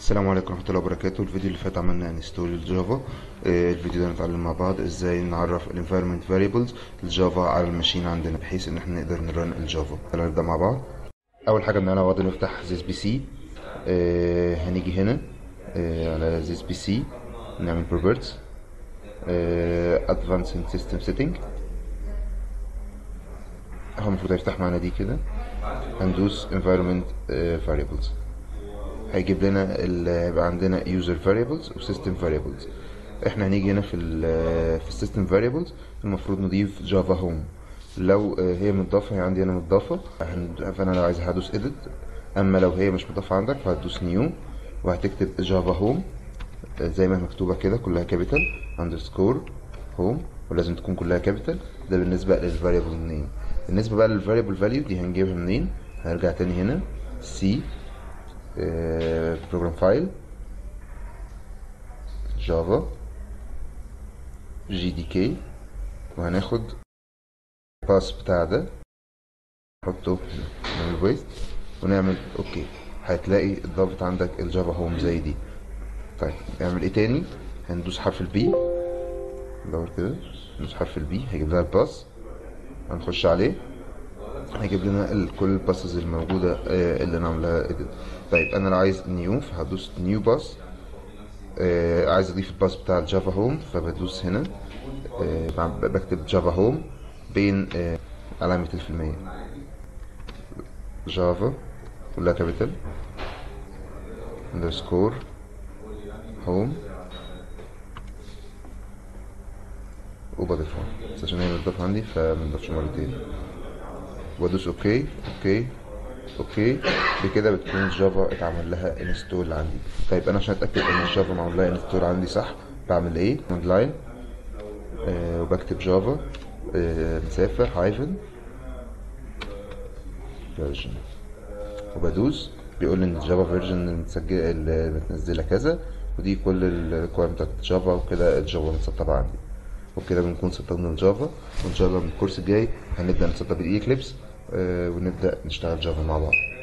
السلام عليكم ورحمة الله وبركاته الفيديو اللي فات عملنا انستول الجافا آه، الفيديو ده هنتعلم مع بعض ازاي نعرف ال environment variables الجافا على الماشين عندنا بحيث ان احنا نقدر نرن الجافا يلا نبدأ مع بعض اول حاجة بنعملها مع بعض نفتح زيس بي سي هنيجي هنا آه، على زيس بي سي نعمل properties آه، advancing system setting هو المفروض هيفتح معانا دي كده هندوس environment آه، variables هيجيب لنا ال- هيبقى عندنا user variables و system variables احنا هنيجي هنا في ال في السيستم variables المفروض نضيف جافا هوم لو آه، هي مضافة هي عندي انا مضافة هن- فانا لو عايز هدوس edit اما لو هي مش مضافة عندك فهتدوس new وهتكتب جافا هوم زي ما هي مكتوبة كده كلها كابيتال underscore home ولازم تكون كلها كابيتال ده بالنسبة للفاريبل نيم بالنسبة بقى للفاريبل فاليو دي هنجيبها منين هنرجع تاني هنا سي بروجرام فايل جافا جي دي كي وهناخد باس بتاع ده نحطه نعمل ويست ونعمل اوكي هتلاقي اتضافت عندك الجافا هوم زي دي طيب نعمل ايه تاني هندوس حرف البي ندور كده ندوس حرف البي هيجيب لنا الباس هنخش عليه هيجيب لنا ال- كل الباسز الموجودة آه، اللي انا عاملاها edit. طيب انا لو عايز نيو فهدوس نيو باس آه عايز اضيف الباس بتاع الجافا هوم فبدوس هنا آه بعم- بكتب جافا هوم بين آه علامة الفيلمية جافا كلها كابيتال اندرسكور هوم وبضيفها بس عشان هي متضاف عندي فمنضافش مرتين وادوس اوكي اوكي اوكي بكده بتكون الجافا اتعمل لها انستول عندي طيب انا عشان اتاكد ان الجافا معمول لها انستول عندي صح بعمل ايه لاين آه وبكتب جافا آه مسافه هايفن فيرجن وبدوس بيقول لي ان الجافا فيرجن المتسجله المتنزله كذا ودي كل الريكويرمنت بتاعت جافا وكده الجافا متسطبه عندي وبكده بنكون سطبنا الجافا وان شاء الله من الكورس الجاي هنبدا نسطب الايكليبس آه ونبدا نشتغل جافا مع بعض